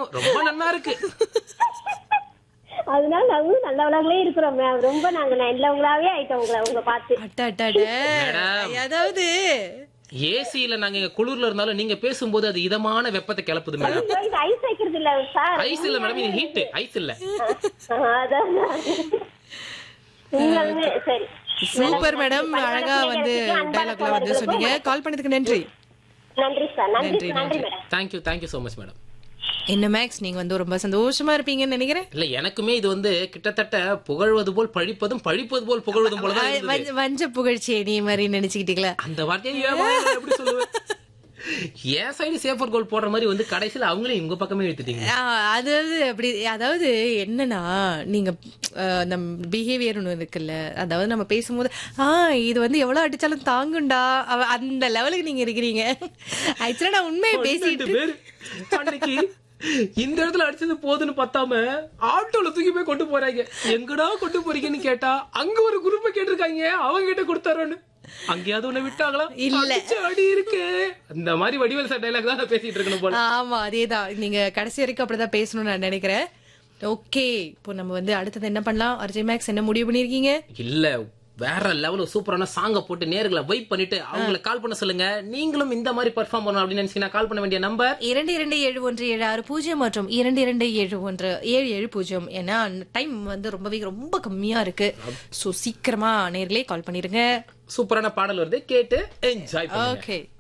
சந்தோஷம் ரொம்ப நல்லா இருக்கு அதனால நாங்களும் நல்லவளாங்களே இருக்கிறோம் மேம் ரொம்ப நாங்க நல்லவங்களாவே ஆயிட்டோம் உங்களை உங்களை பார்த்து அட்ட அட்ட அட்ட. மேடம். அதாவது ஏசியில நாங்க இங்க குளிர்ல இருந்தாலும் நீங்க பேசும்போது அது இதமான வெப்பத்தை கிளப்புது மேடம் ஐயோ, இது ஐஸ் வைக்கிறது இல்ல சார் ஐஸ் இல்ல மேடம் இது ஹீட் ஐஸ் இல்ல அதான் உண்மையாலுமே சரி சூப்பர் மேடம் அழகா வந்து டைலாக்ல வந்து சொன்னீங்க கால் பண்ணதுக்கு நன்றி நன்றி சார் நன்றி நன்றி, நன்றி நன்றி. Madam thank you thank you so much madam என்ன மேக்ஸ் நீங்க வந்து ரொம்ப சந்தோஷமா இருப்பீங்கன்னு நினைக்கிறேன் இல்ல எனக்குமே இது வந்து கிட்டத்தட்ட புகழ்வது போல் பழிப்பதும் பழிப்பது போல் புகழ்வதும் போலதான் இருந்தது. வஞ்ச- வஞ்ச புகழ்ச்சி நீ மாதிரி நினைச்சுக்கிட்டீங்களா அந்த வார்த்தையை ஏன் வாயில எப்படி சொல்லுவேன் என் சைடு சேஃபர் கோல் போடுற மாதிரி வந்து கடைசியில அவங்களே உங்க பக்கமே எடுத்துட்டீங்க ஆ, அதாவது அப்படி அதாவது என்னன்னா நீங்க அஹ், நம்ம பிஹேவியர் ஒன்று இருக்குல்ல அதாவது நம்ம பேசும்போது ஆ இது வந்து எவ்வளவு அடிச்சாலும் தாங்குண்டா அவ- அந்த லெவலுக்கு நீங்க இருக்கிறீங்க ஆக்சுவலா நான் உண்மையை பேசிட்டு பன்னெண்டு பேரு அன்னைக்கு இந்த இடத்துல அடிச்சது போதுன்னு பத்தாம ஆட்டோல தூக்கி போய் கொண்டு போறாங்க எங்கடா கொண்டு போறீங்கன்னு கேட்டா அங்க ஒரு குரூப்ப கேட்டிருக்காங்க அவங்க கிட்ட கொடுத்தாரோன்னு அங்கேயாவது உன்னை விட்டாங்களா இல்ல. அடிச்ச அடி இருக்கு அந்த மாதிரி வடிவேல் சார் டைலாக் தான் நான் பேசிட்டு இருக்கணும் போல ஆமா அதேதான் நீங்க கடைசி வரைக்கும் அப்படிதான் பேசணும்னு நான் நினைக்கிறேன் ஓகே இப்போ நம்ம வந்து அடுத்தது என்ன பண்ணலாம் அர்ஜய் மேக்ஸ் என்ன முடிவு பண்ணிருக்கீங்க இல்ல வேற லெவல் சூப்பரான சாங்க போட்டு நேர்களை வைப் பண்ணிட்டு அவங்கள கால் பண்ண சொல்லுங்க நீங்களும் இந்த மாதிரி பெர்ஃபார்ம் பண்ணணும் அப்படின்னு நினைச்சீங்கன்னா கால் பண்ண வேண்டிய நம்பர் இரண்டு இரண்டு ஏழு ஒன்று ஏழு ஆறு பூஜ்ஜியம் மற்றும் இரண்டு இரண்டு ஏழு ஒன்று ஏழு ஏழு பூஜ்ஜியம் ஏன்னா டைம் வந்து ரொம்பவே ரொம்ப கம்மியா இருக்கு சோ சீக்கிரமா நேர்களே கால் பண்ணிருங்க சூப்பரான பாடல் வருது கேட்டு என்ஜாய் பண்ணுங்க ஓகே